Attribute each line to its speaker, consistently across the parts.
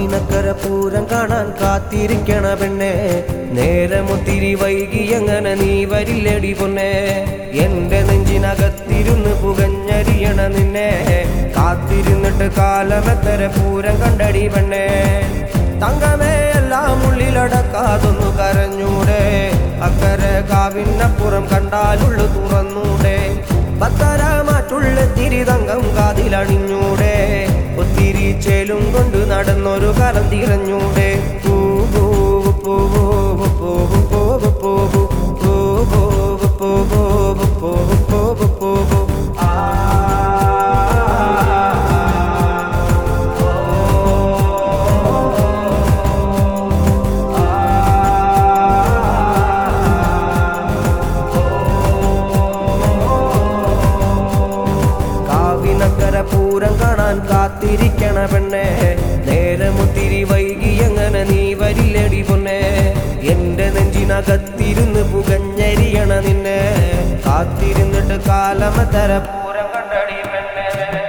Speaker 1: കാവിനക്കര പൂരം കാണാൻ കാത്തിരിക്കണ പെണ്ണെ നേരമൊത്തിരി വൈകി എങ്ങനെ നീ വരില്ലടി പൊന്നെ എന്റെ നെഞ്ചിനകത്തിരുന്ന് പുകഞ്ഞരിയണ നിന്നെ കാത്തിരുന്നിട്ട് കാലമെത്തര പൂരം കണ്ടടി പെണ്ണെ തങ്കമേ എല്ലാം ഉള്ളിലടക്കാതൊന്നു കരഞ്ഞൂടെ അക്കരെ കാവിനപ്പുറം കണ്ടാലുള്ളു തുറന്നൂടെ പത്തര മാറ്റുള്ള തിരിതങ്കം കാതിലണിഞ്ഞൂടെ ഒത്തിരി ചേലും കൊണ്ട് നടന്നൊരു കാലം തിരഞ്ഞൂടെ പൂവൂ പൂവൂ പൂവൂ പൂവൂ പൂവൂ പൂവൂ പൂവൂ പൂവൂ പൂവൂ ആ കാവിനക്കര പൂരം കാണാൻ കാത്തിരിക്കണ പെണ്ണെ നേരമൊത്തിരി വൈകി എങ്ങനെ നീ വരില്ലടി പൊന്നെ എന്റെ നെഞ്ചിനകത്തിരുന്ന് പുകഞ്ഞരിയണ നിന്നെ കാത്തിരുന്നിട്ട് കാലമത്തര പൂരം കണ്ടടി പെണ്ണെ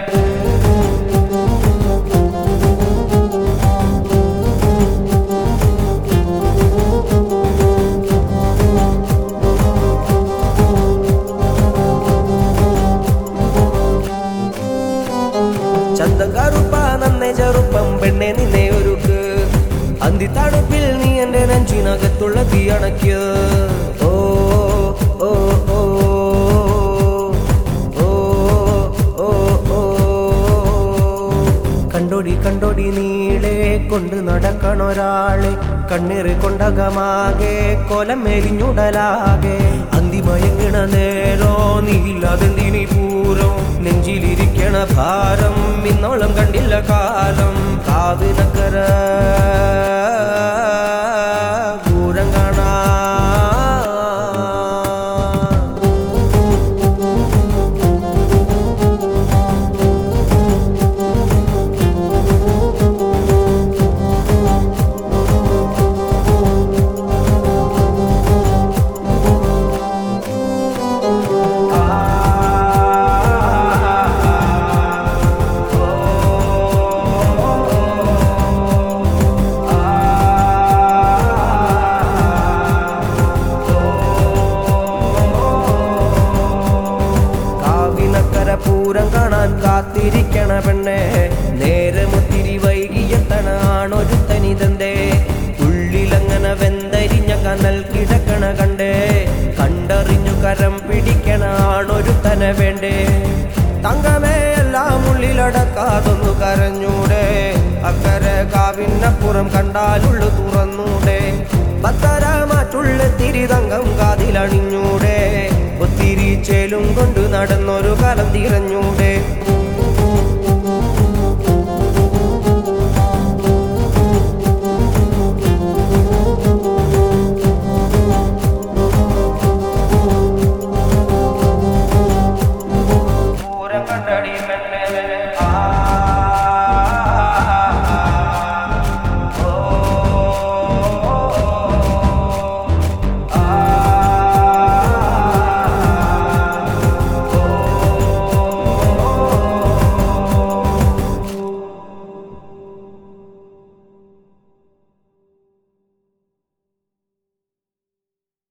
Speaker 1: ചന്തം കറുപ്പ നന്നെ ചെറുപ്പം പെണ്ണെ നിന്നെ ഒരുക്ക് അന്തി തണുപ്പിൽ നീ എന്റെ നെഞ്ചിനകത്തുള്ള തീ അണയ്ക്ക് ഓ ഓ ഓ ഓ ഓ ഓ കണ്ടോടി കണ്ടോടി നീളെ കൊണ്ട് നടക്കണൊരാളെ കണ്ണീറ് കൊണ്ടകമാകെ കൊലം മെലിഞ്ഞുടലാകെ അന്തിമയങ്ങണ നേരോ നീയില്ലാതെന്തിനി പൂരോ നെഞ്ചിലിരിക്കണ ഭാരം ഇന്നോളം കണ്ടില്ല കാലം കാവിനക്കര പൂരം കാണാ കാവിനക്കര പൂരം കാണാൻ കാത്തിരിക്കണ പെണ്ണെ നേരമൊത്തിരി വൈകിയെത്തണ ആണൊരു തനിതന്തേ ഉള്ളിലങ്ങനെ വെന്തരിഞ്ഞ കനൽ കിടക്കണ കണ്ടേ കണ്ടറിഞ്ഞു കരം പിടിക്കണ ആണൊരു തന വേണ്ടേ തങ്കമേ എല്ലാം ഉള്ളിലടക്കാതൊന്നു കരഞ്ഞൂടെ അക്കരെ കാവിനപ്പുറം കണ്ടാലുള്ളു തുറന്നൂടെ പത്തര മാറ്റുള്ള തിരിതങ്കം കാതിലണിഞ്ഞൂടെ ഒത്തിരി ചേലും കൊണ്ട് നടന്നൊരു കാലം തിരഞ്ഞൂടെ